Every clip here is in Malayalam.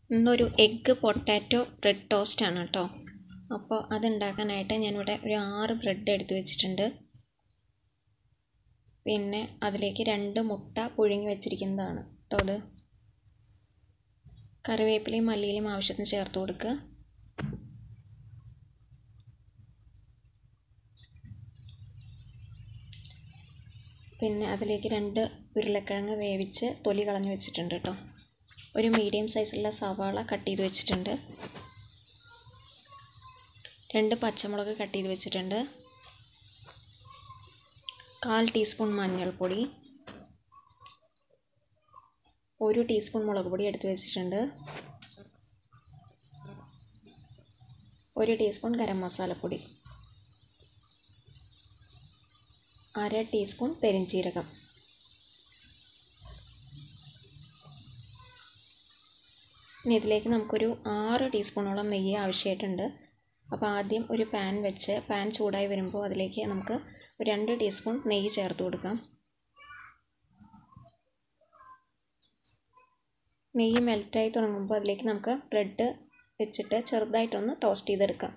ഇന്നൊരു എഗ്ഗ് പൊട്ടാറ്റോ ബ്രെഡ് ടോസ്റ്റ് ആണ് കേട്ടോ അപ്പോൾ അതുണ്ടാക്കാനായിട്ട് ഞാനിവിടെ ഒരു ആറ് ബ്രെഡ് എടുത്ത് വെച്ചിട്ടുണ്ട് പിന്നെ അതിലേക്ക് രണ്ട് മുട്ട പുഴുങ്ങി വെച്ചിരിക്കുന്നതാണ് കേട്ടോ അത് കറിവേപ്പിലയും മല്ലിയിലയും ആവശ്യത്തിന് ചേർത്ത് കൊടുക്കുക പിന്നെ അതിലേക്ക് രണ്ട് ഉരുളക്കിഴങ്ങ് വേവിച്ച് തൊലി കളഞ്ഞ് വെച്ചിട്ടുണ്ട് കേട്ടോ ഒരു മീഡിയം സൈസുള്ള സവാള കട്ട് ചെയ്ത് വെച്ചിട്ടുണ്ട് രണ്ട് പച്ചമുളക് കട്ട് ചെയ്ത് വെച്ചിട്ടുണ്ട് കാൽ ടീസ്പൂൺ മഞ്ഞൾപ്പൊടി ഒരു ടീസ്പൂൺ മുളക് പൊടി എടുത്ത് വെച്ചിട്ടുണ്ട് ഒരു ടീസ്പൂൺ ഗരം മസാലപ്പൊടി അര ടീസ്പൂൺ പെരിഞ്ചീരകം ഇനി ഇതിലേക്ക് നമുക്കൊരു ആറ് ടീസ്പൂണോളം നെയ്യ് ആവശ്യമായിട്ടുണ്ട് അപ്പോൾ ആദ്യം ഒരു പാൻ വെച്ച് പാൻ ചൂടായി വരുമ്പോൾ അതിലേക്ക് നമുക്ക് ഒരു രണ്ട് ടീസ്പൂൺ നെയ്യ് ചേർത്ത് കൊടുക്കാം നെയ്യ് മെൽറ്റായി തുടങ്ങുമ്പോൾ അതിലേക്ക് നമുക്ക് ബ്രെഡ് വെച്ചിട്ട് ചെറുതായിട്ടൊന്ന് ടോസ്റ്റ് ചെയ്തെടുക്കാം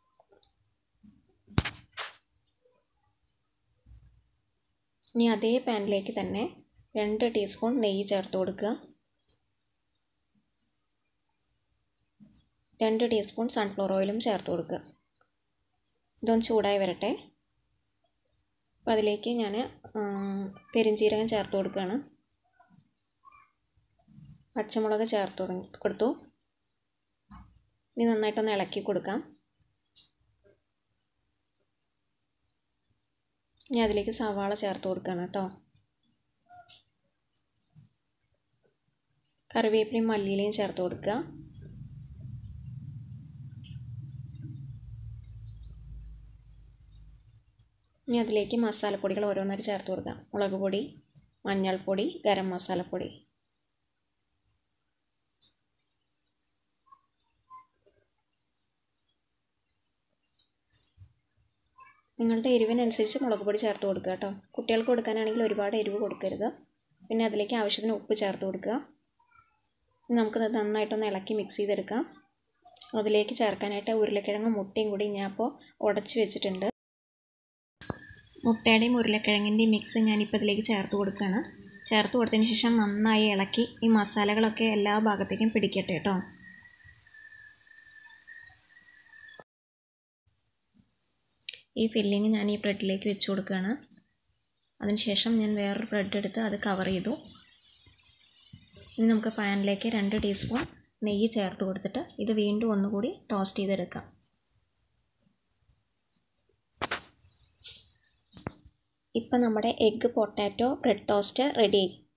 ഇനി അതേ പാനിലേക്ക് തന്നെ രണ്ട് ടീസ്പൂൺ നെയ്യ് ചേർത്ത് കൊടുക്കുക രണ്ട് ടീസ്പൂൺ സൺഫ്ലവർ ഓയിലും ചേർത്ത് കൊടുക്കുക ഇതൊന്ന് ചൂടായി വരട്ടെ അപ്പോൾ അതിലേക്ക് ഞാൻ പെരിഞ്ചീരകം ചേർത്ത് കൊടുക്കുകയാണ് പച്ചമുളക് ചേർത്ത് തുടങ്ങി കൊടുത്തു ഇനി നന്നായിട്ടൊന്ന് ഇളക്കി കൊടുക്കാം ഇനി അതിലേക്ക് സവാള ചേർത്ത് കൊടുക്കുകയാണ് കേട്ടോ കറിവേപ്പിലയും മല്ലിയിലയും ചേർത്ത് കൊടുക്കുക ഇനി അതിലേക്ക് മസാലപ്പൊടികൾ ഓരോന്നായിട്ട് ചേർത്ത് കൊടുക്കാം മുളക് പൊടി മഞ്ഞൾപ്പൊടി ഗരം മസാലപ്പൊടി നിങ്ങളുടെ എരിവിനനുസരിച്ച് മുളക് പൊടി ചേർത്ത് കൊടുക്കുക കേട്ടോ കുട്ടികൾക്ക് കൊടുക്കാനാണെങ്കിൽ ഒരുപാട് എരിവ് കൊടുക്കരുത് പിന്നെ അതിലേക്ക് ആവശ്യത്തിന് ഉപ്പ് ചേർത്ത് കൊടുക്കുക നമുക്കത് നന്നായിട്ടൊന്ന് ഇളക്കി മിക്സ് ചെയ്തെടുക്കാം അതിലേക്ക് ചേർക്കാനായിട്ട് ഉരുളക്കിഴങ്ങും മുട്ടയും കൂടി ഞാൻ അപ്പോൾ ഉടച്ച് വെച്ചിട്ടുണ്ട് മുട്ടയുടെയും ഉരുളക്കിഴങ്ങിൻ്റെയും മിക്സ് ഞാനിപ്പോൾ ഇതിലേക്ക് ചേർത്ത് കൊടുക്കുകയാണ് ചേർത്ത് കൊടുത്തതിന് ശേഷം നന്നായി ഇളക്കി ഈ മസാലകളൊക്കെ എല്ലാ ഭാഗത്തേക്കും പിടിക്കട്ടെ കേട്ടോ ഈ ഫില്ലിങ് ഞാൻ ഈ ബ്രെഡിലേക്ക് വെച്ച് കൊടുക്കുകയാണ് അതിനുശേഷം ഞാൻ വേറൊരു ബ്രെഡ് എടുത്ത് അത് കവർ ചെയ്തു ഇനി നമുക്ക് പാനിലേക്ക് രണ്ട് ടീസ്പൂൺ നെയ്യ് ചേർത്ത് കൊടുത്തിട്ട് ഇത് വീണ്ടും ഒന്നുകൂടി ടോസ്റ്റ് ചെയ്തെടുക്കാം ഇപ്പം നമ്മുടെ egg potato bread toast ready